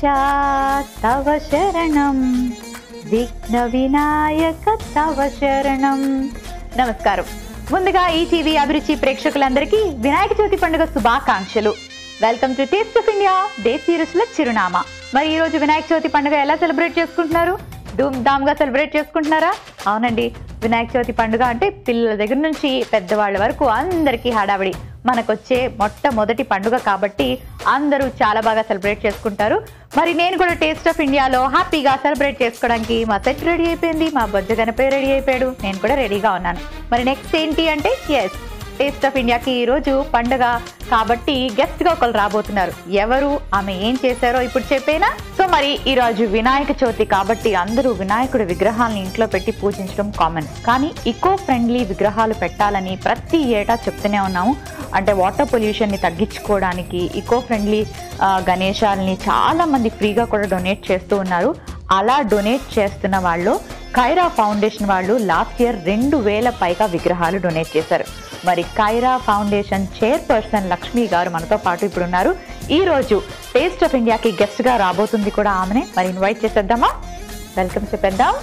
గణేశ తవ శరణం విఘ్న వినాయక తవ శరణం నమస్కారం ముందుగా ఈ టీవీ అభిరుచి ప్రేక్షకులందరికీ వినాయక చవితి పండుగ శుభాకాంక్షలు welcome to taste of India దేశీ రుచుల చిరునామా మరి ఈ రోజు వినాయక చవితి పండుగ ఎలా సెలబ్రేట్ చేసుకుంటున్నారు ధూమ్ ధామ్ గా సెలబ్రేట్ చేసుకుంటున్నారా అవునండి వినాయక చవితి పండుగ అంటే పిల్లల దగ్గర నుంచి పెద్దవాళ్ళ వరకు అందరికీ హడావిడి మనకొచ్చే మొట్టమొదటి పండుగ కాబట్టి అందరూ చాలా బాగా సెలబ్రేట్ చేసుకుంటారు మరి నేను కూడా టేస్ట్ ఆఫ్ ఇండియాలో హ్యాపీగా సెలబ్రేట్ చేసుకోవడానికి మా సెట్ రెడీ అయిపోయింది మా బొజ్జ గణపై రెడీ అయిపోయాడు నేను కూడా రెడీగా ఉన్నాను మరి నెక్స్ట్ ఏంటి అంటే ఎస్ టేస్ట్ ఆఫ్ ఇండియాకి ఈ రోజు పండుగ కాబట్టి గెస్ట్ గా ఒకరు రాబోతున్నారు ఎవరు ఆమె ఏం చేశారో ఇప్పుడు చెప్పేనా సో మరి ఈ రోజు వినాయక చవితి కాబట్టి అందరూ వినాయకుడి విగ్రహాలను ఇంట్లో పెట్టి పూజించడం కామన్ కానీ ఇకో ఫ్రెండ్లీ విగ్రహాలు పెట్టాలని ప్రతి ఏటా చెప్తూనే ఉన్నాము అంటే వాటర్ పొల్యూషన్ ని తగ్గించుకోవడానికి ఇకో ఫ్రెండ్లీ గణేశాలని చాలా మంది ఫ్రీగా కూడా డొనేట్ చేస్తూ ఉన్నారు అలా డొనేట్ చేస్తున్న వాళ్ళు కైరా ఫౌండేషన్ వాళ్ళు లాస్ట్ ఇయర్ రెండు వేల పైగా విగ్రహాలు డొనేట్ చేశారు మరి కైరా ఫౌండేషన్ చైర్పర్సన్ లక్ష్మి గారు మనతో పాటు ఇప్పుడు ఉన్నారు ఈ రోజు టేస్ట్ ఆఫ్ ఇండియాకి గెస్ట్ గా రాబోతుంది కూడా ఆమెనే మరి ఇన్వైట్ చేసేద్దామా వెల్కమ్ చెప్పేద్దాం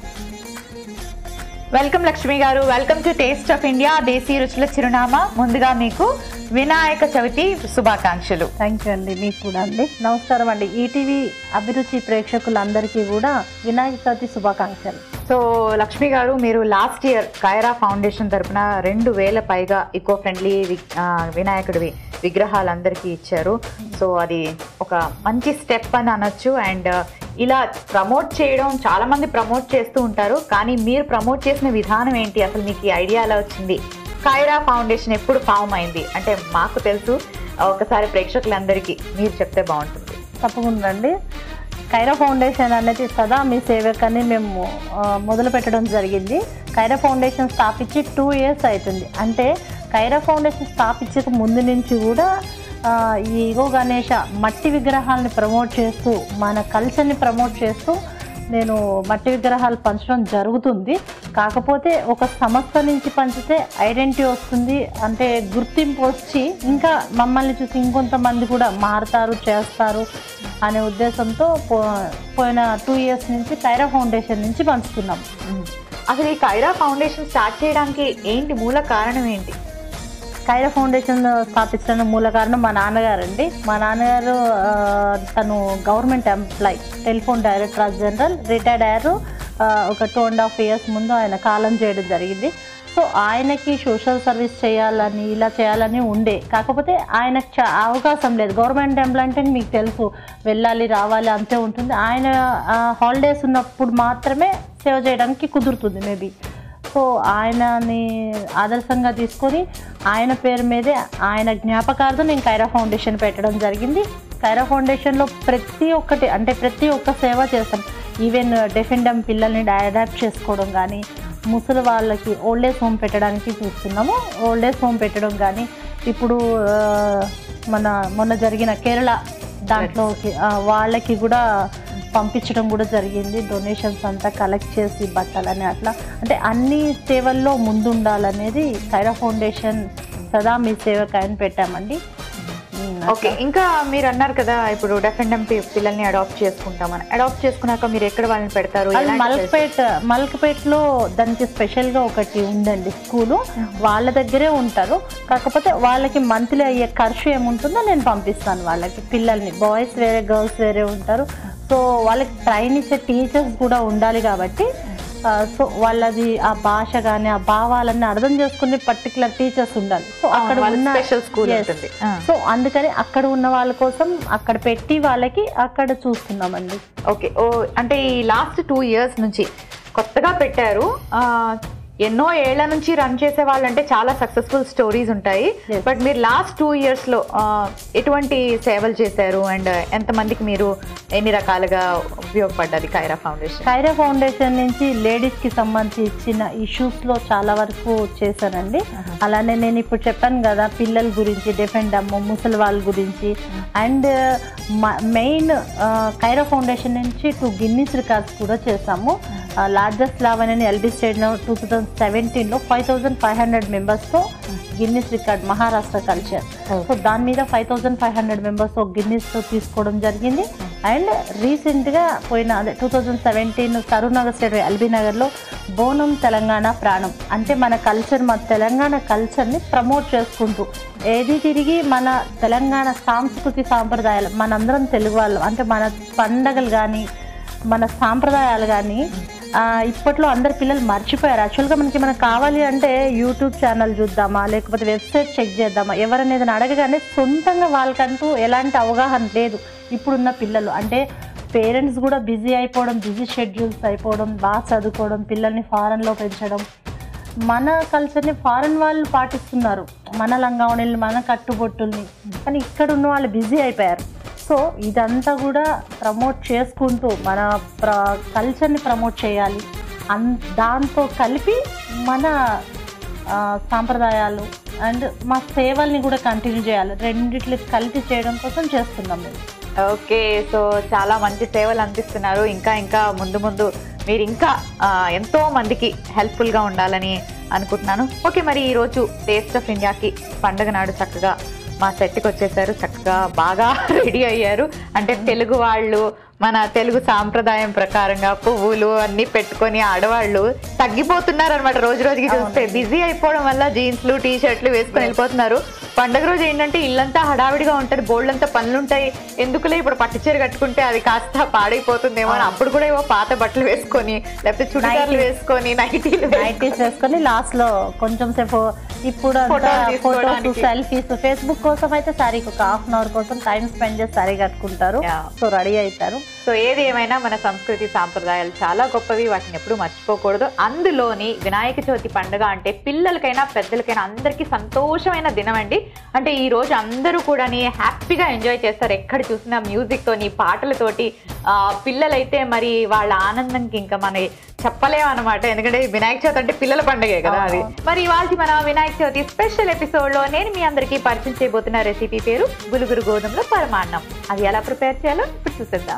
వెల్కమ్ లక్ష్మి గారు welcome to taste of India దేశీ రుచుల చిరునామా ముందుగా మీకు వినాయక చవితి శుభాకాంక్షలు థ్యాంక్ యూ అండి మీకు కూడా అండి నమస్కారం అండి ఈటీవీ అభిరుచి ప్రేక్షకులందరికీ కూడా వినాయక చవితి శుభాకాంక్షలు సో లక్ష్మి గారు మీరు లాస్ట్ ఇయర్ కైరా ఫౌండేషన్ తరపున రెండు వేల పైగా ఇకో ఫ్రెండ్లీ వినాయకుడివి విగ్రహాలు అందరికీ ఇచ్చారు సో అది ఒక మంచి స్టెప్ అని అనొచ్చు అండ్ ఇలా ప్రమోట్ చేయడం చాలా మంది ప్రమోట్ చేస్తూ ఉంటారు కానీ మీరు ప్రమోట్ చేసిన విధానం ఏంటి అసలు మీకు ఈ ఐడియా ఎలా వచ్చింది కైరా ఫౌండేషన్ ఎప్పుడు ఫామ్ అయింది అంటే మాకు తెలుసు ఒకసారి ప్రేక్షకులందరికీ మీరు చెప్తే బాగుంటుంది తప్పకుండా అండి కైరా ఫౌండేషన్ అనేది సదా మీ సేవకని మేము ఆ, మొదలు పెట్టడం జరిగింది కైరా ఫౌండేషన్ స్థాపించి టూ ఇయర్స్ అవుతుంది అంటే కైరా ఫౌండేషన్ స్థాపించక ముందు నుంచి కూడా ఆ, ఈ ఈగో గణేష మట్టి విగ్రహాలని ప్రమోట్ చేస్తూ మన కల్చర్ని ప్రమోట్ చేస్తూ నేను మట్టి విగ్రహాలు పంచడం జరుగుతుంది కాకపోతే ఒక సంస్థ నుంచి పంచితే ఐడెంటిటీ వస్తుంది అంటే గుర్తింపు వచ్చి ఇంకా మమ్మల్ని చూసి ఇంకొంతమంది కూడా మారుతారు చేస్తారు అనే ఉద్దేశంతో పో పోయిన టూ ఇయర్స్ నుంచి కైరా ఫౌండేషన్ నుంచి పంచుతున్నాం అసలు ఈ కైరా ఫౌండేషన్ స్టార్ట్ చేయడానికి ఏంటి మూల కారణం ఏంటి కైరా ఫౌండేషన్ స్థాపించడానికి మూల కారణం మా నాన్నగారండి మా నాన్నగారు ఆ, తను government employee telephone director general retired అయ్యారు ఆ, ఒక టూ అండ్ హాఫ్ ఇయర్స్ ముందు ఆయన కాలం చేయడం జరిగింది సో ఆయనకి సోషల్ సర్వీస్ చేయాలని ఇలా చేయాలని ఉండే కాకపోతే ఆయనకు చా అవకాశం లేదు గవర్నమెంట్ ఎంప్లాయ్ అంటే మీకు తెలుసు వెళ్ళాలి రావాలి అంతే ఉంటుంది ఆయన హాలిడేస్ ఉన్నప్పుడు మాత్రమే సేవ చేయడానికి కుదురుతుంది మేబీ సో ఆయనని ఆదర్శంగా తీసుకొని ఆయన పేరు మీదే ఆయన జ్ఞాపకార్థం నేను కైరా ఫౌండేషన్ పెట్టడం జరిగింది కైరా ఫౌండేషన్లో ప్రతి ఒక్కటి అంటే ప్రతి ఒక్క సేవ చేస్తాం ఈవెన్ డెఫెండమ్ పిల్లల్ని అడాప్ట్ చేసుకోవడం కానీ ముసలి వాళ్ళకి ఓల్డ్ ఏజ్ హోమ్ పెట్టడానికి చూస్తున్నాము ఓల్డ్ ఏజ్ హోమ్ పెట్టడం కానీ ఇప్పుడు ఆ, మన మొన్న జరిగిన కేరళ దాంట్లోకి ఆ, వాళ్ళకి కూడా పంపించడం కూడా జరిగింది డొనేషన్స్ అంతా కలెక్ట్ చేసి బట్టలని అట్లా అంటే అన్ని సేవల్లో ముందుండాలనేది కైరా ఫౌండేషన్ సదా మీ సేవకాయని పెట్టామండి ఉమ్, ఓకే ఇంకా మీరు అన్నారు కదా ఇప్పుడు డెఫెండమ్ పిల్లల్ని అడాప్ట్ చేసుకుంటామని అడాప్ట్ చేసుకున్నాక మీరు ఎక్కడ వాళ్ళని పెడతారు అది ఎలాంటి మల్క్పేట్ మల్క్పేట్లో దానికి స్పెషల్గా ఒకటి ఉందండి స్కూలు వాళ్ళ దగ్గరే ఉంటారు కాకపోతే వాళ్ళకి మంత్లీ అయ్యే ఖర్చు ఏముంటుందో నేను పంపిస్తాను వాళ్ళకి పిల్లల్ని బాయ్స్ వేరే గర్ల్స్ వేరే ఉంటారు సో వాళ్ళకి ట్రైన్ ఇచ్చే టీచర్స్ కూడా ఉండాలి కాబట్టి ఆ, సో వాళ్ళది ఆ భాష కానీ ఆ భావాలన్నీ అర్థం చేసుకునే పర్టికులర్ టీచర్స్ ఉండాలి సో అక్కడ వాళ్ళ ఉన్న స్పెషల్ స్కూల్ Yes. ఉంటుంది ఆ. సో అందుకని అక్కడ ఉన్న వాళ్ళ కోసం అక్కడ పెట్టి వాళ్ళకి అక్కడ చూస్తున్నామండి ఓకే ఓ అంటే ఈ లాస్ట్ టూ ఇయర్స్ నుంచి కొత్తగా పెట్టారు ఆ, ఎన్నో ఏళ్ల నుంచి రన్ చేసే వాళ్ళంటే చాలా సక్సెస్ఫుల్ స్టోరీస్ ఉంటాయి Yes. బట్ మీరు లాస్ట్ టూ ఇయర్స్ లో ఆ, ఎటువంటి సేవలు చేశారు అండ్ ఎంతమందికి మీరు ఎన్ని రకాలుగా ఉపయోగపడ్డది కైరా ఫౌండేషన్ కైరా ఫౌండేషన్ నుంచి లేడీస్కి సంబంధించి ఇచ్చిన ఇష్యూస్లో చాలా వరకు చేశానండి అలానే నేను ఇప్పుడు చెప్పాను కదా పిల్లల గురించి డిఫెండ్ అమ్మ ముసలి వాళ్ళ గురించి అండ్ మెయిన్ కైరా ఫౌండేషన్ నుంచి టూ గిన్నీస్ రికార్డ్స్ కూడా చేశాము లార్జెస్ట్ లావ్ అని ఎల్బీ స్టేట్లో టూ థౌజండ్ సెవెంటీన్లో ఫైవ్ థౌజండ్ ఫైవ్ హండ్రెడ్ మెంబర్స్తో Guinness record Maharashtra culture so దాని మీద five thousand five hundred members Guinness తీసుకోవడం జరిగింది అండ్ రీసెంట్గా పోయిన అదే two thousand seventeen Karimnagar state LB నగర్లో బోనం తెలంగాణ ప్రాణం అంటే మన కల్చర్ మన తెలంగాణ కల్చర్ని ప్రమోట్ చేసుకుంటూ ఏది తిరిగి మన తెలంగాణ సాంస్కృతి సాంప్రదాయాలు మనందరం తెలుగు వాళ్ళు అంటే మన పండగలు కానీ మన సాంప్రదాయాలు కానీ ఇప్పట్లో అందరు పిల్లలు మర్చిపోయారు యాక్చువల్గా మనకి మనకు కావాలి అంటే యూట్యూబ్ ఛానల్ చూద్దామా లేకపోతే వెబ్సైట్ చెక్ చేద్దామా ఎవరనేది అడగగానే సొంతంగా వాళ్ళకంటూ ఎలాంటి అవగాహన లేదు ఇప్పుడున్న పిల్లలు అంటే పేరెంట్స్ కూడా బిజీ అయిపోవడం బిజీ షెడ్యూల్స్ అయిపోవడం బాగా చదువుకోవడం పిల్లల్ని ఫారెన్లో పెంచడం మన కల్చర్ని ఫారెన్ వాళ్ళు పాటిస్తున్నారు మన లంగావణిల్ని మన కట్టుబొట్టుల్ని కానీ ఇక్కడ ఉన్న వాళ్ళు బిజీ అయిపోయారు సో ఇదంతా కూడా ప్రమోట్ చేసుకుంటూ మన ప్ర కల్చర్ని ప్రమోట్ చేయాలి అన్ దాంతో కలిపి మన ఆ, సాంప్రదాయాలు అండ్ మా సేవల్ని కూడా కంటిన్యూ చేయాలి రెండిట్లు కలిపి చేయడం కోసం చేస్తున్నాం మేము ఓకే సో చాలా మంచి సేవలు అందిస్తున్నారు ఇంకా ఇంకా ముందు ముందు మీరు ఇంకా ఆ, ఎంతో మందికి హెల్ప్ఫుల్గా ఉండాలని అనుకుంటున్నాను ఓకే మరి ఈరోజు టేస్ట్ ఆఫ్ ఇండియాకి పండగ నాడు చక్కగా మా సెట్కి వచ్చేసారు చక్కగా బాగా రెడీ అయ్యారు అంటే తెలుగు వాళ్ళు మన తెలుగు సాంప్రదాయం ప్రకారంగా పువ్వులు అన్ని పెట్టుకొని ఆడవాళ్ళు తగ్గిపోతున్నారు అనమాట రోజు రోజుకి చూస్తే బిజీ అయిపోవడం వల్ల జీన్స్లు టీ షర్ట్లు వేసుకొని వెళ్ళిపోతున్నారు పండగ రోజు ఏంటంటే ఇల్లంతా హడావిడిగా ఉంటుంది బోల్డంతా పనులు ఉంటాయి ఎందుకులే ఇప్పుడు పట్టు చీర కట్టుకుంటే అది కాస్త పాడైపోతుందేమో అని అప్పుడు కూడా ఏవో పాత బట్టలు వేసుకొని లేకపోతే చుడిదార్లు వేసుకొని నైటీలు నైటీస్ వేసుకొని లాస్ట్ లో కొంచెం సేపు ఇప్పుడు Photos ఫోటోస్ తీసుకోవడానికి. సెల్ఫీస్ ఫేస్బుక్ కోసం అయితే సారీకి ఒక హాఫ్ అన్ అవర్ కోసం టైం స్పెండ్ చేసి సారీ కట్టుకుంటారు Yeah. సో రెడీ అవుతారు సో ఏది ఏమైనా మన సంస్కృతి సాంప్రదాయాలు చాలా గొప్పవి వాటిని ఎప్పుడు మర్చిపోకూడదు అందులోని వినాయక చవితి పండుగ అంటే పిల్లలకైనా పెద్దలకైనా అందరికీ సంతోషమైన దినం అండి అంటే ఈ రోజు అందరూ కూడా హ్యాపీగా ఎంజాయ్ చేస్తారు ఎక్కడ చూసినా మ్యూజిక్ తోని పాటలతోటి ఆ, పిల్లలైతే మరి వాళ్ళ ఆనందంకి ఇంకా మన చెప్పలేము అనమాట ఎందుకంటే వినాయక చవితి అంటే పిల్లల పండుగే కదా అది మరి ఇవాళ మన వినాయక చవితి స్పెషల్ ఎపిసోడ్ లో నేను మీ అందరికీ పరిచయం చేయబోతున్న రెసిపీ పేరు గులుగురు గోధుమల పరమాన్నం అది ఎలా ప్రిపేర్ చేయాలో ఇప్పుడు చూసేద్దాం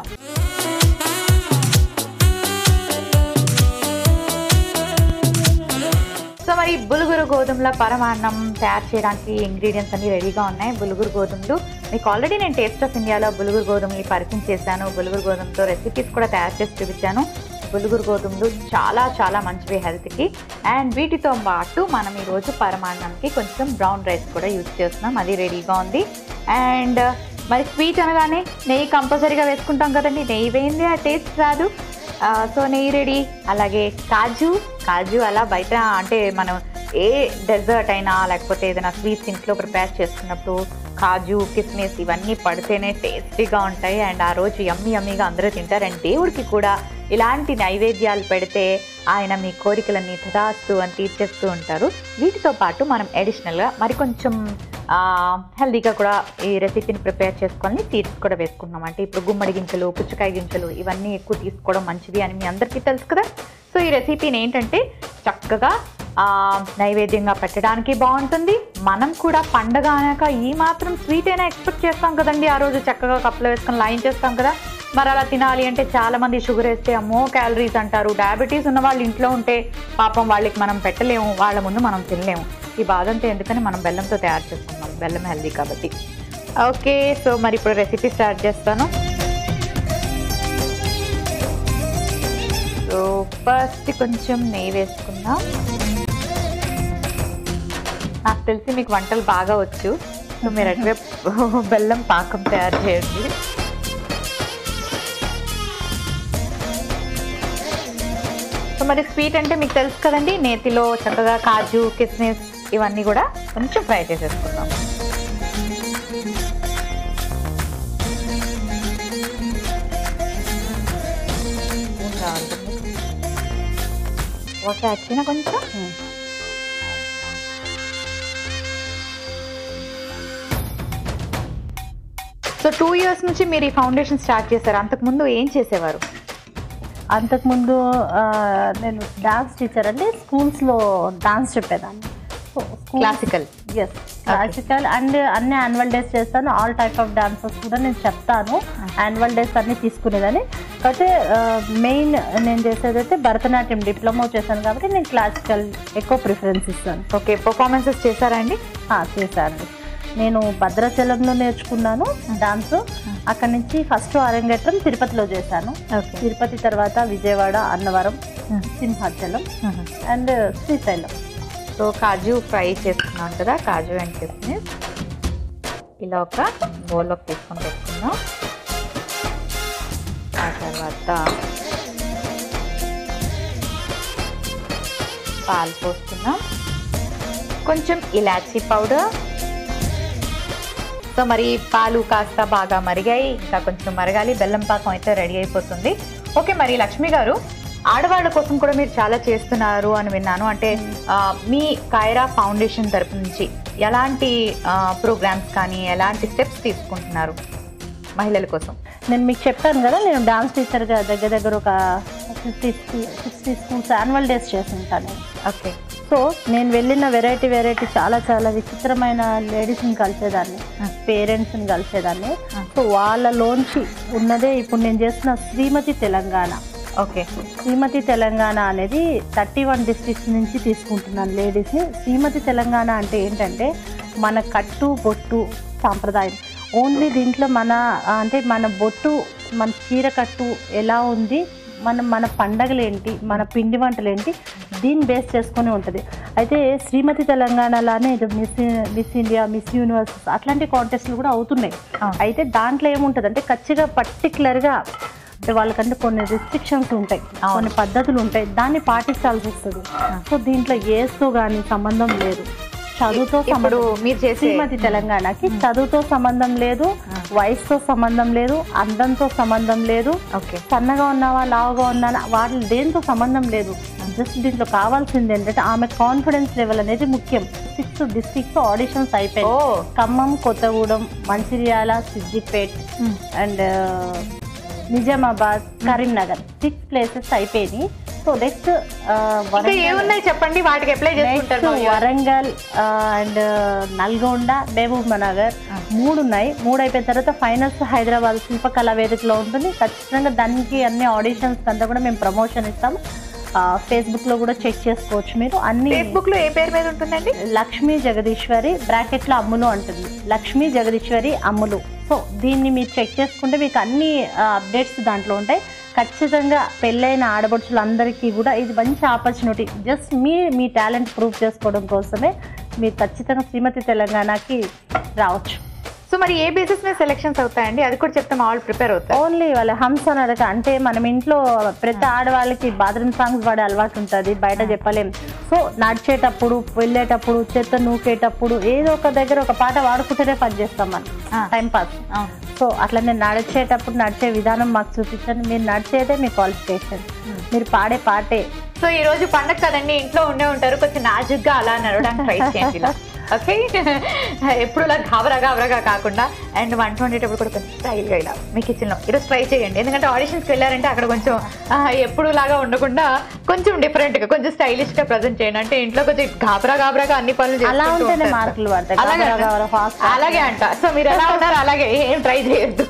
సో మరి బులుగురు గోధుమల పరమాన్నం తయారు చేయడానికి ఇంగ్రీడియంట్స్ అన్ని రెడీగా ఉన్నాయి బులుగురు గోధుమలు మీకు ఆల్రెడీ నేను టేస్ట్ ఆఫ్ ఇండియాలో బులుగురు గోధుమలు పరిచయం చేశాను బులుగురు గోధుమతో రెసిపీస్ కూడా తయారు చేసి చూపించాను బులుగురు గోధుమలు చాలా చాలా మంచివి హెల్త్కి అండ్ వీటితో పాటు మనం ఈరోజు పరమాన్నంకి కొంచెం బ్రౌన్ రైస్ కూడా యూజ్ చేస్తున్నాం అది రెడీగా ఉంది అండ్ మరి స్వీట్ అనగానే నెయ్యి కంపల్సరీగా వేసుకుంటాం కదండి నెయ్యి వేయింది ఆ టేస్ట్ రాదు ఆ, సో నెయ్యి రెడీ అలాగే కాజు కాజు అలా బయట అంటే మనం ఏ డెజర్ట్ అయినా లేకపోతే ఏదైనా స్వీట్స్ ఇంట్లో ప్రిపేర్ చేసుకున్నప్పుడు కాజు కిస్మిస్ ఇవన్నీ పడితేనే టేస్టీగా ఉంటాయి అండ్ ఆ రోజు యమ్మీ యమ్మీగా అందరూ తింటారు అండ్ దేవుడికి కూడా ఇలాంటి నైవేద్యాలు పెడితే ఆయన మీ కోరికలన్నీ తదాస్తు అని తీర్చేస్తూ ఉంటారు వీటితో పాటు మనం అడిషనల్గా మరి కొంచెం హెల్దీగా కూడా ఈ రెసిపీని ప్రిపేర్ చేసుకొని సీడ్స్ కూడా వేసుకున్నాం అంటే ఇప్పుడు గుమ్మడి గింజలు పుచ్చకాయ గింజలు ఇవన్నీ ఎక్కువ తీసుకోవడం మంచిది అని మీ అందరికీ తెలుసు కదా సో ఈ రెసిపీని ఏంటంటే చక్కగా ఆ, నైవేద్యంగా పెట్టడానికి బాగుంటుంది మనం కూడా పండగ అనక ఈ మాత్రం స్వీట్ అయినా ఎక్స్పెక్ట్ చేస్తాం కదండి ఆ రోజు చక్కగా కప్పులో వేసుకొని లైన్ చేస్తాం కదా మరి అలా తినాలి అంటే చాలా మంది షుగర్ వేస్తే అమ్మో క్యాలరీస్ అంటారు డయాబెటీస్ ఉన్న వాళ్ళు ఇంట్లో ఉంటే పాపం వాళ్ళకి మనం పెట్టలేము వాళ్ళ ముందు మనం తినలేము ఈ బాధ అంతా ఎందుకని మనం బెల్లంతో తయారు చేసుకున్నాం బెల్లం హెల్దీ కాబట్టి ఓకే సో మరి ఇప్పుడు రెసిపీ స్టార్ట్ చేస్తాను సో ఫస్ట్ కొంచెం నెయ్యి వేసుకుందాం నాకు తెలిసి మీకు వంటలు బాగా వచ్చు సో మీరు అటువైపు బెల్లం పాకం తయారు చేయండి సో మరి స్వీట్ అంటే మీకు తెలుసు కదండి నేతిలో చక్కగా కాజు కిస్మిస్ ఇవన్నీ కూడా కొంచెం ఫ్రై చేసేసుకుందాం ఇంకా ఉంటుంది. ఓకే వచ్చిన కొంచెం సో టూ ఇయర్స్ నుంచి మీరు ఈ ఫౌండేషన్ స్టార్ట్ చేశారు అంతకుముందు ఏం చేసేవారు అంతకుముందు ఆ, నేను డాన్స్ టీచర్ అంటే స్కూల్స్లో డాన్స్ చెప్పేదాన్ని క్లాసికల్ ఎస్ క్లాసికల్ అండ్ అన్ని యాన్యువల్ డేస్ చేస్తాను ఆల్ టైప్ ఆఫ్ డాన్సెస్ కూడా నేను చెప్తాను యాన్యువల్ డేస్ అన్ని తీసుకునేదని కాకపోతే మెయిన్ నేను చేసేది అయితే భరతనాట్యం డిప్లొమా చేశాను కాబట్టి నేను క్లాసికల్ ఎక్కువ ప్రిఫరెన్స్ ఇస్తాను ఓకే పర్ఫార్మెన్సెస్ చేశారా అండి ఆ, చేశాను నేను భద్రాచలంలో నేర్చుకున్నాను డాన్స్ అక్కడ నుంచి ఫస్ట్ అరంగేట్రం తిరుపతిలో చేశాను ఓకే తిరుపతి తర్వాత Vijayawada Annavaram Simhachalam and Srisailam so kaju fry చేసుకున్నాం కదా కాజు అండ్ కిస్మిస్ ఇలా ఒక బౌల్లోకి తీసుకొని పెట్టుకుందాం ఆ తర్వాత పాలు పోస్తున్నాం కొంచెం ఇలాచీ పౌడర్ సో మరి పాలు కాస్త బాగా మరిగాయి ఇంకా కొంచెం మరగాలి బెల్లం పాకం అయితే రెడీ అయిపోతుంది ఓకే మరి లక్ష్మి గారు ఆడవాళ్ళ కోసం కూడా మీరు చాలా చేస్తున్నారు అని విన్నాను అంటే ఆ, మీ కైరా ఫౌండేషన్ తరపు నుంచి ఎలాంటి ప్రోగ్రామ్స్ కానీ ఎలాంటి స్టెప్స్ తీసుకుంటున్నారు మహిళల కోసం నేను మీకు చెప్పాను కదా నేను డాన్స్ టీచర్గా దగ్గర దగ్గర ఒక fifty sixty schools annual days చేస్తుంటాను నేను ఓకే సో నేను వెళ్ళిన వెరైటీ వెరైటీ చాలా చాలా విచిత్రమైన లేడీస్ని కలిసేదాన్ని Hmm. పేరెంట్స్ని కలిసేదాన్ని Hmm. సో వాళ్ళలోంచి ఉన్నదే ఇప్పుడు నేను చేస్తున్న శ్రీమతి తెలంగాణ ఓకే శ్రీమతి తెలంగాణ అనేది థర్టీ వన్ డిస్ట్రిక్ట్స్ నుంచి తీసుకుంటున్నాను లేడీస్ని శ్రీమతి తెలంగాణ అంటే ఏంటంటే మన కట్టు బొట్టు సాంప్రదాయం ఓన్లీ దీంట్లో మన ఆ, అంటే మన బొట్టు మన చీర కట్టు ఎలా ఉంది మన మన పండగలు ఏంటి మన పిండి వంటలు ఏంటి దీన్ని బేస్ చేసుకొని ఉంటుంది అయితే శ్రీమతి తెలంగాణలానే ఇది miss miss India miss universe అట్లాంటి కాంటెస్ట్లు కూడా అవుతున్నాయి ఆ. అయితే దాంట్లో ఏముంటుంది అంటే ఖచ్చితంగా పర్టికులర్గా అంటే వాళ్ళకంటే కొన్ని రిస్ట్రిక్షన్స్ ఉంటాయి అవును. కొన్ని పద్ధతులు ఉంటాయి దాన్ని పాటించాల్సి వస్తుంది సో దీంట్లో ఏస్తో కానీ సంబంధం లేదు చదువుతో ఇప్పుడు సంబంధం మీరు చేసే శ్రీమతి తెలంగాణకి చదువుతో సంబంధం లేదు వయసుతో సంబంధం లేదు అందంతో సంబంధం లేదు ఓకే సన్నగా ఉన్నావా లావుగా ఉన్నావా వాటి దేంతో సంబంధం లేదు జస్ట్ దీంట్లో కావాల్సింది ఏంటంటే ఆమె కాన్ఫిడెన్స్ లెవెల్ అనేది ముఖ్యం సిక్స్ డిస్ట్రిక్ట్స్ ఆడిషన్స్ ఓ అయిపోయాయి Khammam Kothagudem Mancherial Siddipet and Nizamabad Karimnagar six places అయిపోయినాయి సో నెక్స్ట్ ఇంకా ఏమున్నాయి చెప్పండి వాటికి అప్లై నెక్స్ట్ చేసుకుంటారు మా viewers. Warangal and Nalgonda Mahbubnagar ఆ. మూడు ఉన్నాయి మూడు అయిపోయిన తర్వాత ఫైనల్స్ హైదరాబాద్ శిల్పకళా వేదికలో ఉంటుంది ఖచ్చితంగా దానికి అన్ని ఆడిషన్స్ అంతా కూడా మేము ప్రమోషన్ ఇస్తాం ఫేస్బుక్ లో కూడా చెక్ చేసుకోవచ్చు మీరు అన్ని ఫేస్బుక్ లో ఏ పేరు మీద ఉంటుందండి లక్ష్మీ జగదీశ్వరి బ్రాకెట్ లో అమ్ములు అంటుంది లక్ష్మీ జగదీశ్వరి అమ్ములు సో దీన్ని మీరు చెక్ చేసుకుంటే మీకు అన్ని అప్డేట్స్ దాంట్లో ఉంటాయి ఖచ్చితంగా పెళ్ళైన ఆడపడుచులందరికీ కూడా ఇది మంచి ఆపర్చునిటీ జస్ట్ మీ మీ టాలెంట్ ప్రూవ్ చేసుకోవడం కోసమే మీరు ఖచ్చితంగా శ్రీమతి తెలంగాణకి రావచ్చు సో మరి ఏ బేసిస్ మీద సెలెక్షన్స్ అవుతాయండి అది కూడా చెప్తే మా వాళ్ళు ప్రిపేర్ అవుతారు ఓన్లీ వాళ్ళ హంస నడక అంటే మనం ఇంట్లో ప్రతి ఆడవాళ్ళకి బాత్రూమ్ సాంగ్స్ పాడే అలవాటు ఉంటుంది బయట చెప్పలేం సో నడిచేటప్పుడు వెళ్ళేటప్పుడు చెత్త నూకేటప్పుడు ఏదో ఒక దగ్గర ఒక పాట వాడుకుంటేనే పని చేస్తాం మనం ఆ. టైం పాస్ సో అట్లా నేను నడిచేటప్పుడు నడిచే విధానం మాకు చూపించండి మీరు నడిచేదే మీ క్వాలిఫికేషన్ మీరు పాడే పాటే సో ఈ రోజు పండగ కదండి ఇంట్లో ఉండే ఉంటారు కొంచెం నాజుగ్గా అలా నడవడానికి ట్రై చేయండి ఇలా ఓకే ఎప్పుడు ఇలా గాబరా గాబరాగా కాకుండా అండ్ వంట వండేటప్పుడు కూడా కొంచెం స్టైల్గా ఇలా మీ కిచెన్లో ఈరోజు ట్రై చేయండి ఎందుకంటే ఆడిషన్స్కి వెళ్ళారంటే అక్కడ కొంచెం ఆ, ఎప్పుడు లాగా ఉండకుండా కొంచెం డిఫరెంట్గా కొంచెం స్టైలిష్గా ప్రజెంట్ చేయండి అంటే ఇంట్లో కొంచెం గాబరా గాబరాగా అన్ని పనులు అలా చేసుకుంటూ ఉంటేనే ఉంటారు. మార్కులు పడతాయి అలాగే గాబరా అంట. గాబరా fast fast. అలాగే అంట సో మీరు ఎలా ఉన్నారు అలాగే ఏం ట్రై చేయొద్దు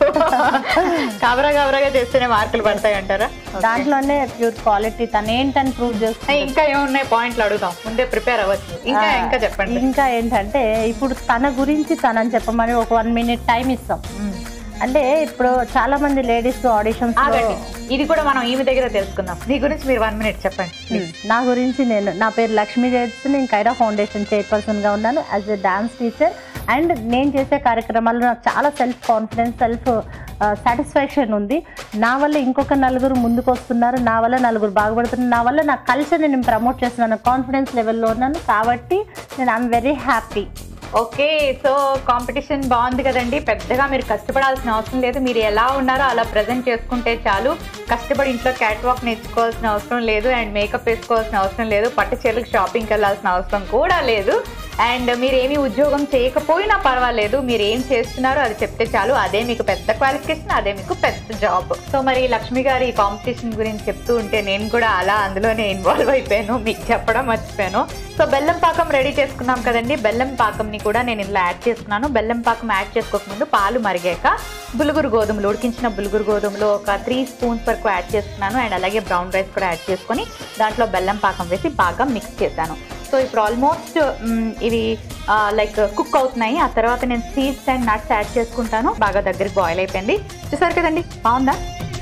గాబరా గాబరాగా చేస్తేనే మార్కులు పడతాయి అంటారా దాంట్లోనే ప్యూర్ క్వాలిటీ తను ఏంటని ప్రూవ్ చేస్తుంది ఇంకా ఏమున్నాయి పాయింట్లు అడుగుతాం ముందే ప్రిపేర్ అవ్వచ్చు ఇంకా ఆ, ఇంకా చెప్పండి ఇంకా ఏంటంటే ఇప్పుడు తన గురించి తనని చెప్పమని ఒక వన్ మినిట్ టైం ఇస్తాం మ్మ్. అంటే ఇప్పుడు చాలా మంది లేడీస్ ఆడిషన్స్ ఆగండి ఇది కూడా మనం ఈమె దగ్గర తెలుసుకుందాం మీ గురించి మీరు వన్ మినిట్ చెప్పండి నా గురించి నేను నా పేరు లక్ష్మీ జయత్స్ నేను కైరా ఫౌండేషన్ చైర్పర్సన్ గా ఉన్నాను as a dance teacher and నేను చేసే కార్యక్రమాల్లో నాకు చాలా సెల్ఫ్ కాన్ఫిడెన్స్ సెల్ఫ్ సాటిస్ఫాక్షన్ ఉంది నా వల్ల ఇంకొక నలుగురు ముందుకు వస్తున్నారు నా వల్ల నలుగురు బాగుపడుతున్నారు నా వల్ల నా కల్చర్ని నేను ప్రమోట్ చేస్తున్నాను కాన్ఫిడెన్స్ లెవెల్లో ఉన్నాను కాబట్టి నేను I'm very happy okay so competition బాగుంది కదండి పెద్దగా మీరు కష్టపడాల్సిన అవసరం లేదు మీరు ఎలా ఉన్నారో అలా ప్రజెంట్ చేసుకుంటే చాలు కష్టపడి ఇంట్లో క్యాట్ వాక్ నేర్చుకోవాల్సిన అవసరం లేదు అండ్ మేకప్ వేసుకోవాల్సిన అవసరం లేదు పట్టు చీరలకు షాపింగ్కి వెళ్ళాల్సిన అవసరం కూడా లేదు అండ్ మీరు ఏమి ఉద్యోగం చేయకపోయినా పర్వాలేదు మీరు ఏం చేస్తున్నారో అది చెప్తే చాలు అదే మీకు పెద్ద క్వాలిఫికేషన్ అదే మీకు పెద్ద జాబ్ సో మరి లక్ష్మి గారు ఈ కాంపిటీషన్ గురించి చెప్తూ ఉంటే నేను కూడా అలా అందులోనే ఇన్వాల్వ్ అయిపోయాను మీకు చెప్పడం మర్చిపోయాను సో బెల్లం పాకం రెడీ చేసుకున్నాం కదండి బెల్లం పాకంని కూడా నేను ఇలా యాడ్ చేసుకున్నాను బెల్లం పాకం యాడ్ చేసుకోకముందు పాలు మరిగాక బులుగురు గోధుమలు ఉడికించిన బులుగురు గోధుమలు ఒక త్రీ స్పూన్స్ వరకు యాడ్ చేసుకున్నాను అండ్ అలాగే బ్రౌన్ రైస్ కూడా యాడ్ చేసుకొని దాంట్లో బెల్లం పాకం వేసి బాగా మిక్స్ చేశాను సో సో ఇప్పుడు ఆల్మోస్ట్ ఇవి లైక్ కుక్ అవుతున్నాయి ఆ తర్వాత నేను సీడ్స్ అండ్ నట్స్ యాడ్ చేసుకుంటాను బాగా దగ్గరికి బాయిల్ అయిపోయింది చూసారు కదండి బాగుందా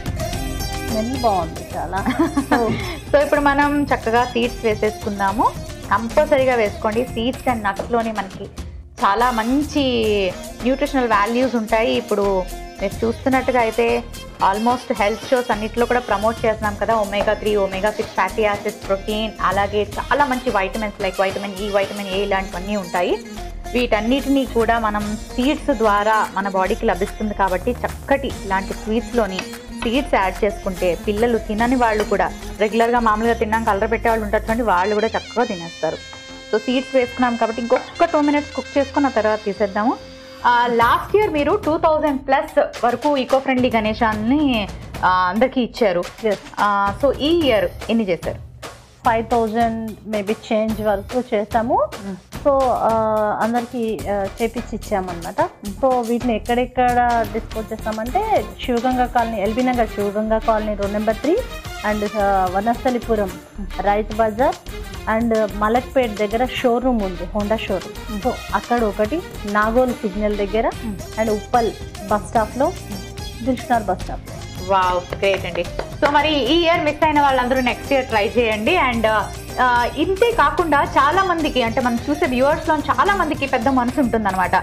స్మెల్ బాగుంది చాలా సో ఇప్పుడు మనం చక్కగా సీడ్స్ వేసేసుకుందాము కంపల్సరీగా వేసుకోండి సీడ్స్ అండ్ నట్స్లోని మనకి చాలా మంచి న్యూట్రిషనల్ వాల్యూస్ ఉంటాయి ఇప్పుడు మీరు చూస్తున్నట్టుగా అయితే ఆల్మోస్ట్ హెల్త్ షోస్ అన్నిట్లో కూడా ప్రమోట్ చేస్తున్నాం కదా omega three omega six fatty acids protein అలాగే చాలా మంచి vitamins like vitamin E vitamin A ఇలాంటివన్నీ ఉంటాయి వీటన్నిటినీ కూడా మనం సీడ్స్ ద్వారా మన బాడీకి లభిస్తుంది కాబట్టి చక్కటి ఇలాంటి స్వీట్స్లోని సీడ్స్ యాడ్ చేసుకుంటే పిల్లలు తినని వాళ్ళు కూడా రెగ్యులర్గా మామూలుగా తిన్నాక కలర్ పెట్టే వాళ్ళు ఉంటారు చూడండి వాళ్ళు కూడా చక్కగా తినేస్తారు సో సీడ్స్ వేసుకున్నాం కాబట్టి ఇంకొక టూ మినిట్స్ కుక్ చేసుకున్న తర్వాత తీసేద్దాము లాస్ట్ ఇయర్ మీరు టూ థౌజండ్ ప్లస్ వరకు ఈకో ఫ్రెండ్లీ గణేశాన్ని ఆ, అందరికీ ఇచ్చారు ఎస్ సో ఈ ఇయర్ ఎన్ని చేశారు ఫైవ్ థౌజండ్ మేబీ చేంజ్ వరకు చేసాము సో అందరికి చేపించి ఇచ్చామన్నమాట సో వీటిని ఎక్కడెక్కడ డిస్పోజ్ చేస్తామంటే Shivaganga colony LB Nagar Shivaganga colony road number three and Vanasthalipuram Rythu Bazar and Malakpet దగ్గర షోరూమ్ ఉంది హోండా షోరూమ్ సో అక్కడ ఒకటి నాగోల్ సిగ్నల్ దగ్గర అండ్ ఉప్పల్ బస్ స్టాప్లో Dilsukhnagar bus stop wow great అండి సో మరి ఈ ఇయర్ మిస్ అయిన వాళ్ళందరూ నెక్స్ట్ ఇయర్ ట్రై చేయండి అండ్ ఇంతే కాకుండా చాలా మందికి అంటే మనం చూసే వ్యూవర్స్ లో చాలా మందికి పెద్ద మనసు ఉంటుందన్నమాట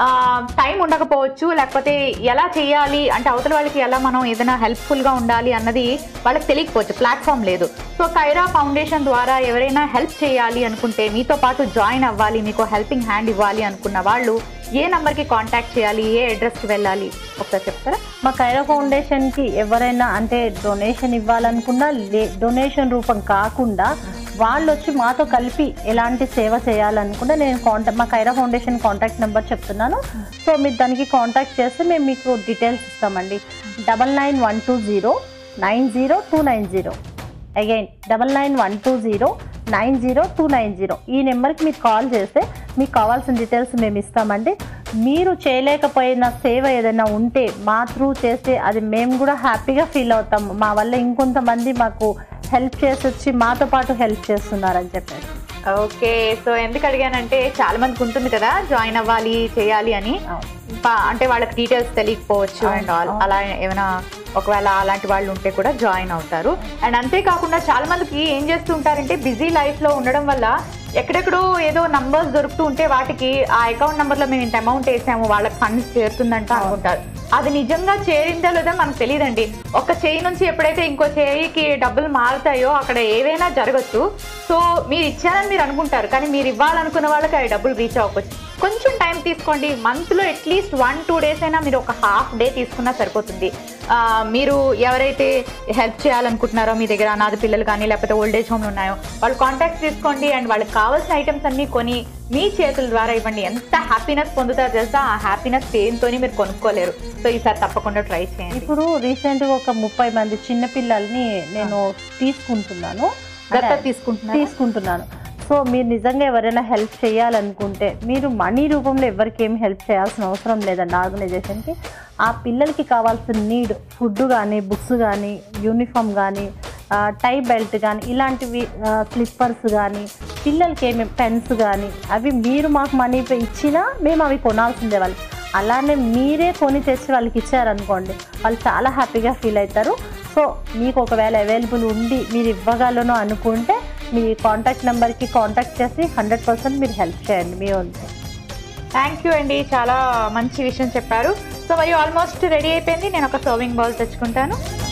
టైం ఉండకపోవచ్చు లేకపోతే ఎలా చేయాలి అంటే అవతల వాళ్ళకి ఎలా మనం ఏదైనా helpful గా ఉండాలి అన్నది వాళ్ళకి తెలియకపోవచ్చు ప్లాట్ఫామ్ లేదు సో కైరా ఫౌండేషన్ ద్వారా ఎవరైనా హెల్ప్ చేయాలి అనుకుంటే మీతో పాటు జాయిన్ అవ్వాలి మీకు హెల్పింగ్ హ్యాండ్ ఇవ్వాలి అనుకున్న వాళ్ళు ఏ నంబర్కి కాంటాక్ట్ చేయాలి ఏ అడ్రస్కి వెళ్ళాలి ఒకసారి చెప్తారా మా కైరా ఫౌండేషన్కి ఎవరైనా అంటే డొనేషన్ ఇవ్వాలనుకున్నా లే డొనేషన్ రూపం కాకుండా వాళ్ళు వచ్చి మాతో కలిపి ఎలాంటి సేవ చేయాలనుకున్నా నేను కాంటాక్ట్ మా కైరా ఫౌండేషన్ కాంటాక్ట్ నెంబర్ చెప్తున్నాను సో మీరు దానికి కాంటాక్ట్ చేస్తే మేము మీకు డీటెయిల్స్ ఇస్తామండి double nine one two zero nine zero two nine zero again double nine one two zero nine zero two nine zero ఈ నెంబర్కి మీరు కాల్ చేస్తే మీకు కావాల్సిన డీటెయిల్స్ మేము ఇస్తామండి మీరు చేయలేకపోయిన సేవ ఏదైనా ఉంటే మా త్రూ చేస్తే అది మేము కూడా హ్యాపీగా ఫీల్ అవుతాం మా వల్ల ఇంకొంతమంది మాకు హెల్ప్ చేసి వచ్చి మాతో పాటు హెల్ప్ చేస్తున్నారని చెప్పేసి ఓకే సో ఎందుకు అడిగానంటే చాలా మందికి ఉంటుంది కదా జాయిన్ అవ్వాలి చేయాలి అని అవును. ప- అంటే వాళ్ళకి డీటెయిల్స్ తెలియకపోవచ్చు అవును, అండ్ ఆల్ అవును. అలా ఏమైనా ఒకవేళ అలాంటి వాళ్ళు ఉంటే కూడా జాయిన్ అవుతారు అండ్ అంతేకాకుండా చాలా మందికి ఏం చేస్తూ ఉంటారంటే బిజీ లైఫ్ లో ఉండడం వల్ల ఎక్కడెక్కడో ఏదో నంబర్స్ దొరుకుతూ ఉంటే వాటికి ఆ అకౌంట్ నెంబర్ లో మేము ఇంత అమౌంట్ వేసాము వాళ్ళకి ఫండ్స్ చేరుతుందంట అనుకుంటారు అది నిజంగా చేరిందో లేదో మనకు తెలియదండి ఒక చేయి నుంచి ఎప్పుడైతే ఇంకో చేయికి డబ్బులు మారుతాయో అక్కడ ఏవైనా జరగచ్చు సో మీరు ఇచ్చారని మీరు అనుకుంటారు కానీ మీరు ఇవ్వాలనుకున్న వాళ్ళకి ఆ డబ్బులు రీచ్ అవ్వవచ్చు కొంచెం టైం తీసుకోండి మంత్లో అట్లీస్ట్ వన్ టూ డేస్ అయినా మీరు ఒక హాఫ్ డే తీసుకున్నా సరిపోతుంది ఆ, మీరు ఎవరైతే హెల్ప్ చేయాలనుకుంటున్నారో మీ దగ్గర అనాథ పిల్లలు కానీ లేకపోతే ఓల్డ్ ఏజ్ హోమ్లు ఉన్నాయో వాళ్ళు కాంటాక్ట్ తీసుకోండి అండ్ వాళ్ళకి కావాల్సిన ఐటమ్స్ అన్నీ కొని మీ చేతుల ద్వారా ఇవ్వండి ఎంత హ్యాపీనెస్ పొందుతారో తెలుసా ఆ హ్యాపీనెస్ దేనితోని మీరు కొనుక్కోలేరు సో ఈసారి తప్పకుండా ట్రై చేయండి ఇప్పుడు రీసెంట్గా ఒక ముప్పై మంది చిన్న పిల్లల్ని నేను తీసుకుంటున్నాను దత్తత తీసుకుంటున్నారు తీసుకుంటున్నాను సో మీరు నిజంగా ఎవరైనా హెల్ప్ చేయాలనుకుంటే మీరు మనీ రూపంలో ఎవరికి ఏమి హెల్ప్ చేయాల్సిన అవసరం లేదండి ఆర్గనైజేషన్కి ఆ పిల్లలకి కావాల్సిన నీడ్ ఫుడ్ కానీ బుక్స్ కానీ యూనిఫామ్ కానీ టై బెల్ట్ కానీ ఇలాంటివి స్లిప్పర్స్ కానీ పిల్లలకి ఏమేమి పెన్స్ కానీ అవి మీరు మాకు మనీ ఇచ్చినా మేము అవి కొనాల్సిందే వాళ్ళు అలానే మీరే కొని తెచ్చి వాళ్ళకి ఇచ్చారనుకోండి వాళ్ళు చాలా హ్యాపీగా ఫీల్ అవుతారు సో మీకు ఒకవేళ అవైలబుల్ ఉండి మీరు ఇవ్వగలను అనుకుంటే మీ కాంటాక్ట్ నెంబర్కి కాంటాక్ట్ చేసి హండ్రెడ్ పర్సెంట్ మీరు హెల్ప్ చేయండి మీ వంతు థ్యాంక్ యూ అండి చాలా మంచి విషయం చెప్పారు సో మరి ఆల్మోస్ట్ రెడీ అయిపోయింది నేను ఒక సర్వింగ్ బౌల్ తెచ్చుకుంటాను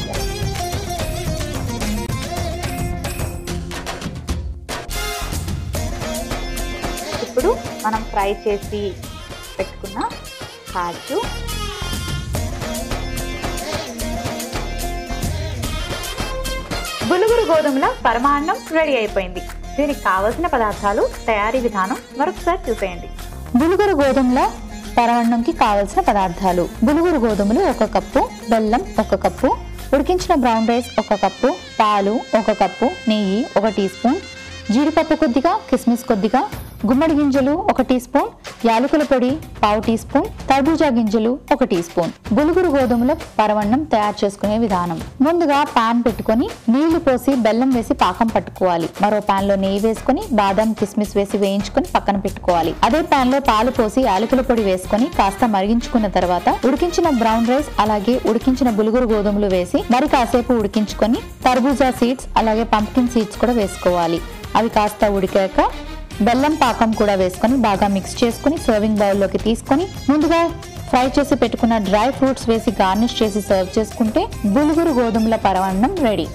ఇప్పుడు మనం ఫ్రై చేసి పెట్టుకున్న కాజు బులుగురు గోధుమల పరమాన్నం రెడీ అయిపోయింది దీనికి కావలసిన పదార్థాలు తయారీ విధానం మరొకసారి చూసేయండి బులుగురు గోధుమల పరవన్నంకి కావలసిన పదార్థాలు బులుగురు గోధుమలు ఒక కప్పు బెల్లం ఒక కప్పు ఉడికించిన బ్రౌన్ రైస్ ఒక కప్పు పాలు ఒక కప్పు నెయ్యి ఒక టీ స్పూన్ జీడిపప్పు కొద్దిగా కిస్మిస్ కొద్దిగా గుమ్మడి గింజలు ఒక టీ స్పూన్ యాలకుల పొడి పావు టీ స్పూన్ తర్బూజా గింజలు ఒక టీ స్పూన్ బులుగురు గోధుమల పరవన్నం తయారు చేసుకునే విధానం ముందుగా పాన్ పెట్టుకొని నీళ్లు పోసి బెల్లం వేసి పాకం పట్టుకోవాలి మరో పాన్ లో నెయ్యి వేసుకొని బాదం కిస్మిస్ వేసి వేయించుకొని పక్కన పెట్టుకోవాలి అదే పాన్ లో పాలు పోసి యాలకుల పొడి వేసుకొని కాస్త మరిగించుకున్న తర్వాత ఉడికించిన బ్రౌన్ రైస్ అలాగే ఉడికించిన బులుగురు గోధుమలు వేసి మరి కాసేపు ఉడికించుకొని తర్బూజా సీడ్స్ అలాగే పంప్కిన్ సీడ్స్ కూడా వేసుకోవాలి అవి కాస్త ఉడికాక బెల్లం పాకం కూడా వేసుకొని బాగా మిక్స్ చేసుకొని సర్వింగ్ బౌల్లోకి తీసుకొని ముందుగా ఫ్రై చేసి పెట్టుకున్న డ్రై ఫ్రూట్స్ వేసి గార్నిష్ చేసి సర్వ్ చేసుకుంటే బులుగురు గోధుమల పరమాన్నం రెడీ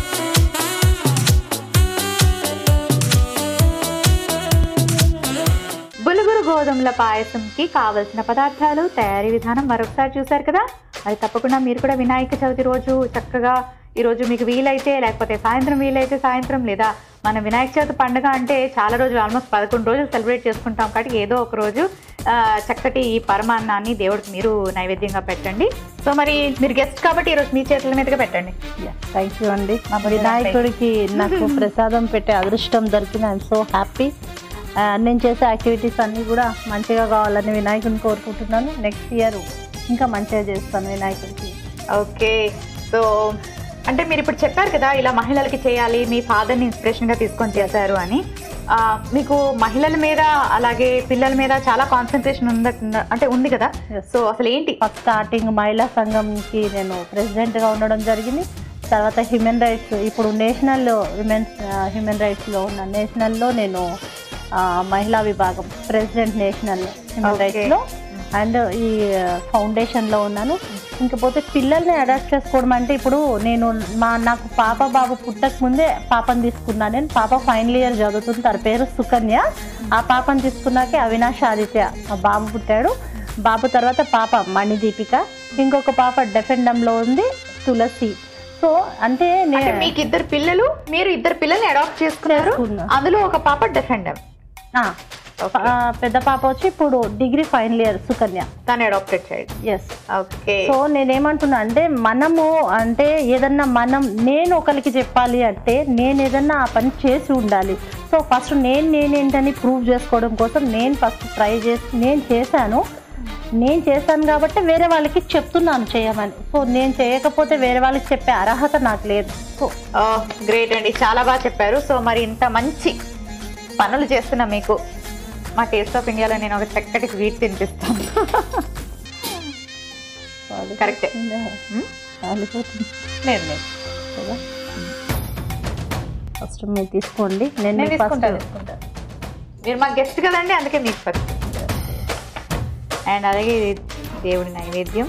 బులుగురు గోధుమల పాయసంకి కావలసిన పదార్థాలు తయారీ విధానం మరొకసారి చూశారు కదా అది తప్పకుండా మీరు కూడా వినాయక చవితి రోజు చక్కగా ఈ రోజు మీకు వీలైతే లేకపోతే సాయంత్రం వీలైతే సాయంత్రం లేదా మన వినాయక చవితి పండుగ అంటే చాలా రోజులు ఆల్మోస్ట్ పదకొండు రోజులు సెలబ్రేట్ చేసుకుంటాం కాబట్టి ఏదో ఒక రోజు ఆ, చక్కటి ఈ పరమాన్నాన్ని దేవుడికి మీరు నైవేద్యంగా పెట్టండి సో మరి మీరు గెస్ట్ కాబట్టి ఈరోజు మీ చేతుల మీదుగా పెట్టండి థ్యాంక్ యూ అండి మా భోజనం వినాయకుడికి నాకు ప్రసాదం పెట్టే అదృష్టం దొరికింది ఐఎమ్ సో హ్యాపీ నేను చేసే యాక్టివిటీస్ అన్నీ కూడా మంచిగా కావాలని వినాయకుడిని కోరుకుంటున్నాను నెక్స్ట్ ఇయర్ ఇంకా మంచిగా చేస్తాను వినాయకుడికి ఓకే సో అంటే మీరు ఇప్పుడు చెప్పారు కదా ఇలా మహిళలకి చేయాలి మీ ఫాదర్ని ఇన్స్పిరేషన్గా తీసుకొని చేశారు అని ఆ, మీకు మహిళల మీద అలాగే పిల్లల మీద చాలా కాన్సన్ట్రేషన్ ఉంద అంటే ఉంది కదా Yes. సో అసలు ఏంటి ఫస్ట్ స్టార్టింగ్ మహిళా సంఘంకి నేను ప్రెసిడెంట్గా ఉండడం జరిగింది తర్వాత హ్యూమన్ రైట్స్ ఇప్పుడు నేషనల్ విమెన్స్ హ్యూమన్ రైట్స్లో ఉన్న నేషనల్లో నేను ఆ, మహిళా విభాగం ప్రెసిడెంట్ నేషనల్ హ్యూమన్ Okay. రైట్స్లో అండ్ ఈ ఫౌండేషన్లో ఉన్నాను ఇంకపోతే పిల్లల్ని అడాప్ట్ చేసుకోవడం అంటే ఇప్పుడు నేను మా నాకు పాప బాబు పుట్టక ముందే పాపని తీసుకున్నాను నేను పాప ఫైనల్ ఇయర్ చదువుతుంది తన పేరు సుకన్య ఆ పాపని తీసుకున్నాకే అవినాష్ ఆదిత్య మా బాబు పుట్టాడు బాబు తర్వాత పాప మణిదీపిక ఇంకొక పాప డెఫెండంలో ఉంది తులసి సో అంటే అంటే నేను మీకు ఇద్దరు పిల్లలు మీరు ఇద్దరు పిల్లల్ని అడాప్ట్ చేసుకున్నారు చేసుకున్నా. అందులో ఒక పాప డిఫెండర్ ఆ, ఆ, పెద్ద పాప వచ్చి ఇప్పుడు డిగ్రీ ఫైనల్ ఇయర్ సుకన్య తను adopted child yes okay so నేనేమంటున్నా అంటే మనము అంటే ఏదన్నా మనం నేను ఒకరికి చెప్పాలి అంటే నేను ఏదన్నా ఆ పని చేసి ఉండాలి సో ఫస్ట్ నేను నేనేంటని ప్రూవ్ చేసుకోవడం కోసం నేను ఫస్ట్ ట్రై చేసి నేను చేశాను నేను చేశాను కాబట్టి వేరే వాళ్ళకి చెప్తున్నాను చేయమని సో నేను చేయకపోతే వేరే వాళ్ళకి చెప్పే అర్హత నాకు లేదు సో గ్రేట్ అండి చాలా బాగా చెప్పారు సో మరి ఇంత మంచి పనులు చేస్తున్న మీకు మా టేస్ట్ ఆఫ్ ఇండియాలో నేను ఒక చక్కటి స్వీట్ తినిపిస్తాను కరెక్టే Hmm? కాలిపోతుంది లేదు లేదు కదా ఫస్ట్ మీరు తీసుకోండి నేను నేను మీకు ఫస్ట్ తీసుకుంటాను తీసుకుంటాను మీరు మా గెస్ట్ కదండి అందుకే మీకు ఫస్ట్ అండ్ అలాగే ఇది దేవుడి నైవేద్యం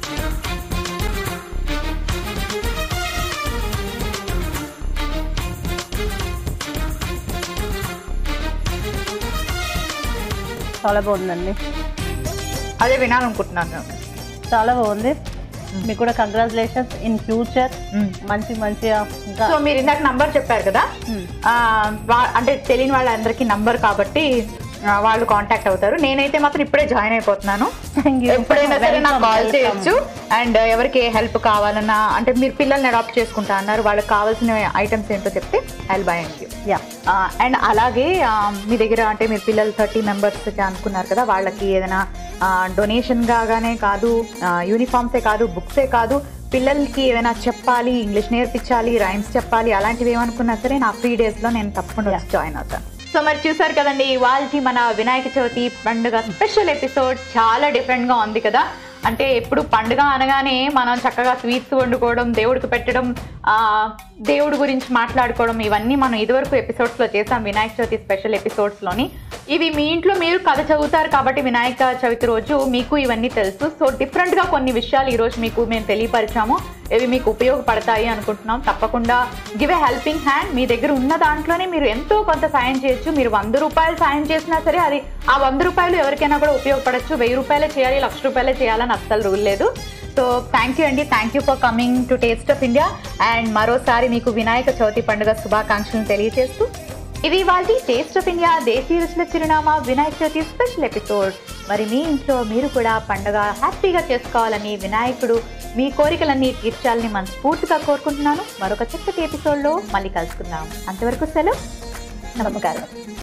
చాలా బాగుందండి అదే వినాలనుకుంటున్నాను చాలా బాగుంది మీకు కూడా కంగ్రాచులేషన్స్ ఇన్ ఫ్యూచర్ మంచి మంచిగా ఇంకా సో మీరు ఇందాక నంబర్ చెప్పారు కదా Hmm. ఆ, వా- అంటే తెలియని వాళ్ళందరికీ నంబర్ కాబట్టి ఆ, వాళ్ళు కాంటాక్ట్ అవుతారు నేనైతే మాత్రం ఇప్పుడే జాయిన్ అయిపోతున్నాను Thank you. ఎప్పుడైనా సరే నాకు Welcome, కాల్ welcome. చేయొచ్చు అండ్ ఎవరికి ఏ హెల్ప్ కావాలన్నా అంటే మీరు పిల్లల్ని అడాప్ట్ చేసుకుంటా అన్నారు వాళ్ళకి కావాల్సిన ఐటమ్స్ ఏంటో చెప్తే I'll buy and you yeah and అలాగే ఆ, మీ దగ్గర అంటే మీరు పిల్లలు థర్టీ మెంబర్స్ అనుకున్నారు కదా వాళ్ళకి ఏదైనా డొనేషన్ గానే కాదు యూనిఫామ్సే కాదు బుక్సే కాదు పిల్లలకి ఏమైనా చెప్పాలి ఇంగ్లీష్ నేర్పించాలి రైమ్స్ చెప్పాలి అలాంటివి ఏమనుకున్నా సరే నా ఫ్రీ డేస్లో నేను తప్పకుండా వచ్చి జాయిన్ అవుతాను సో మరి చూసారు కదండి ఇవాళ మన వినాయక చవితి పండుగ స్పెషల్ ఎపిసోడ్ చాలా డిఫరెంట్గా ఉంది కదా అంటే ఎప్పుడు పండుగ అనగానే మనం చక్కగా స్వీట్స్ వండుకోవడం దేవుడికి పెట్టడం ఆ, దేవుడి గురించి మాట్లాడుకోవడం ఇవన్నీ మనం ఇదివరకు ఎపిసోడ్స్లో చేసాం వినాయక చవితి స్పెషల్ ఎపిసోడ్స్లోని ఇవి మీ ఇంట్లో మీరు కథ చదువుతారు కాబట్టి వినాయక చవితి రోజు మీకు ఇవన్నీ తెలుసు సో డిఫరెంట్గా కొన్ని విషయాలు ఈరోజు మీకు మేము తెలియపరిచాము ఇవి మీకు ఉపయోగపడతాయి అనుకుంటున్నాం తప్పకుండా గివ్ ఏ హెల్పింగ్ హ్యాండ్ మీ దగ్గర ఉన్న దాంట్లోనే మీరు ఎంతో కొంత సాయం చేయొచ్చు మీరు వంద రూపాయలు సాయం చేసినా సరే అది ఆ వంద రూపాయలు ఎవరికైనా కూడా ఉపయోగపడచ్చు వెయ్యి రూపాయలే చేయాలి లక్ష రూపాయలే చేయాలని అస్సలు రూల్ లేదు సో థ్యాంక్ యూ అండి thank you for coming to taste of India and మరోసారి మీకు వినాయక చవితి పండుగ శుభాకాంక్షలను తెలియజేస్తూ ఇది వాళ్ళ టేస్ట్ ఆఫ్ ఇండియా దేశీ రుచుల చిరునామా వినాయక చవితి స్పెషల్ ఎపిసోడ్ మరి మీ ఇంట్లో మీరు కూడా పండుగ హ్యాపీగా చేసుకోవాలని వినాయకుడు మీ కోరికలన్నీ తీర్చాలని మనస్ఫూర్తిగా కోరుకుంటున్నాను మరొక చక్కటి ఎపిసోడ్లో మళ్ళీ కలుసుకుందాం అంతవరకు సెలవు నమస్కారం